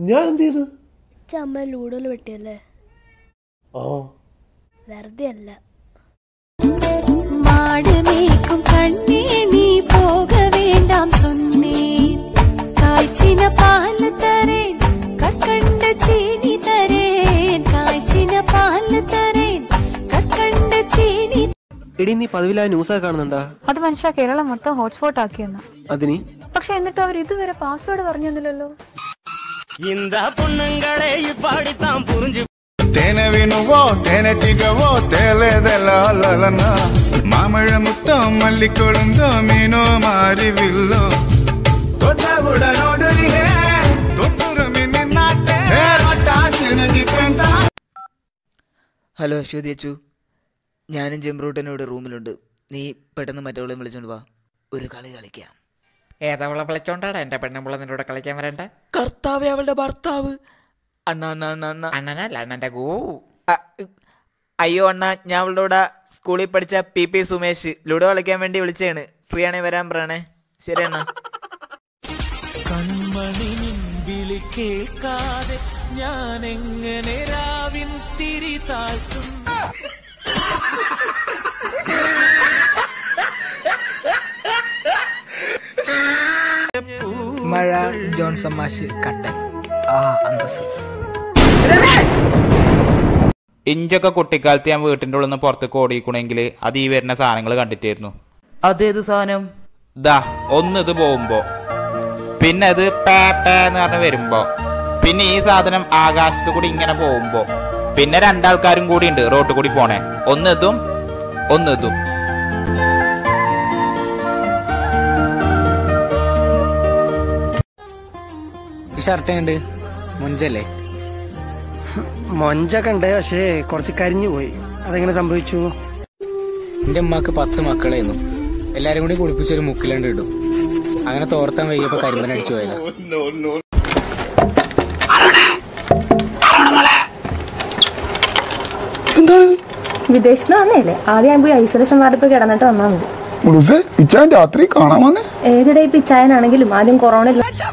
ഞാൻ എന്ത് ചെയ്ത് അമ്മ ലൂഡോയിൽ വെട്ടിയല്ലേ ആ വെറുതെ അല്ല மாடு மேய்க்கும் கண்ணே நீ போக வேண்டாம் சொன்னேன் காய்ச்சின பால் தரேன் கற்கண்ட சீனி தரேன் காய்ச்சின பால் தரேன் கற்கண்ட சீனி എടി നീ പതിവിലായ ന്യൂസൊക്കെ കാണുന്നുണ്ടാ അത് മനുഷ്യ കേരളം മൊത്തം ഹോട്ട്സ്പോട്ട് ആക്കിയെന്ന അതിനി പക്ഷെ എന്നിട്ട് അവർ ഇതുവരെ പാസ്വേഡ് പറഞ്ഞു തന്നില്ലല്ലോ இந்த பொண்ணுங்களே இப்படித்தான் புரிஞ்சு തേന വിനുവോ തേനറ്റികവോ തേലേതലന മാമഴ മുത്തം മല്ലിക്കൊടുന്തോ മീനോ മാരിവില്ലോ തൊട്ടവുടനോടൊരിഹേ തൊട്ടുറമി നിന്നാട്ടെ ചിണകിപ്പെന്താ ഹലോ അശ്വതി അച്ചു ഞാനും ജംബ്രൂട്ടനോട് റൂമിലുണ്ട് നീ പെട്ടെന്ന് മറ്റവളെ വിളിച്ചോണ്ട് വാ ഒരു കളി കളിക്കാം ഏതവളെ വിളിച്ചോണ്ടാടാ എന്റെ പെണ്ണുമ്പള നിന്റെ കൂടെ കളിക്കാൻ വരണ്ട കർത്താവേ അവളുടെ ഭർത്താവ് അണ്ണ അണ്ണ അണ്ണ അണ്ണ അണ്ണനല്ല അണ്ണന്റെ ഗോ അ- അയ്യോ അണ്ണ ഞാൻ അവളുടെ കൂടെ സ്കൂളിൽ പഠിച്ച പി പി സുമേഷ് ലുഡോ കളിക്കാൻ വേണ്ടി വിളിച്ചതാണ് ഫ്രീ ആണേ വരാൻ പറയണേ ശരി അണ്ണ കൺമണി നിൻ വിളി കേൾക്കാതെ ഞാൻ എങ്ങനെ രാവിൻ തിരി താഴ്ത്തും മഴ ജോൺസൺ മാഷ് കട്ടൻ ആ അന്തസ് ഇഞ്ചൊക്കെ കുട്ടിക്കാലത്ത് ഞാൻ വീട്ടിന്റെ ഉള്ളിൽ നിന്ന് പുറത്തേക്ക് ഓടിക്കണമെങ്കിൽ അത് ഈ വരുന്ന സാധനങ്ങൾ കണ്ടിട്ടായിരുന്നു അതേത് സാധനം ദാ ഒന്ന് ഇത് പോകുമ്പോ പിന്നെ അത് പേ പേ എന്ന് പറഞ്ഞ് വരുമ്പോ പിന്നെ ഈ സാധനം ആകാശത്ത് കൂടി ഇങ്ങനെ പോകുമ്പോ പിന്നെ രണ്ടാൾക്കാരും കൂടി ഉണ്ട് റോട്ടിൽ കൂടി പോണേ ഒന്ന് ഇതും ഒന്ന് ഇതും ഷർട്ട് ഉണ്ട് മുഞ്ചല്ലേ മൊഞ്ചൊക്കെ ഉണ്ട് പക്ഷേ കുറച്ച് കരിഞ്ഞു പോയി അതെങ്ങനെ സംഭവിച്ചു എന്റെ ഉമ്മാക്ക് പത്ത് മക്കളായിരുന്നു എല്ലാരും കൂടി കുളിപ്പിച്ചൊരു മുക്കിലാണ്ട് ഇടും അങ്ങനെ തോർത്താൻ വൈകിയപ്പോ കരിമ്പൻ അടിച്ചു പോയതാ വിദേശത്ത് വന്നേല്ലേ ആദ്യം പോയി ഐസൊലേഷൻ വാർഡിൽ പോയി കിടന്നിട്ട് വന്നാൽ മതി ഉടുസേ ഇച്ചാൻ രാത്രി കാണാമെന്ന് ഏതിടെ പിച്ചായനാണെങ്കിലും ആദ്യം കൊറോണ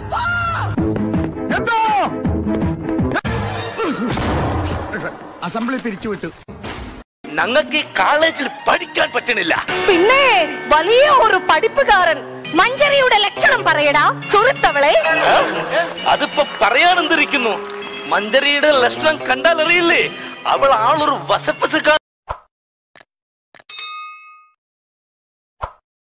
അസംബ്ലി പിരിച്ചുവിട്ടു ഞങ്ങൾക്ക് കോളേജിൽ പഠിക്കാൻ പറ്റണില്ല പിന്നെ വലിയ ഒരു പഠിപ്പുകാരൻ മഞ്ചരിയുടെ ലക്ഷണം പറയടാ ചുരുത്തവളെ അതിപ്പോ പറയാനെന്തിരിക്കുന്നു മഞ്ചരിയുടെ ലക്ഷണം കണ്ടാൽ അറിയില്ലേ അവൾ ആളൊരു വസപ്പസുകാരി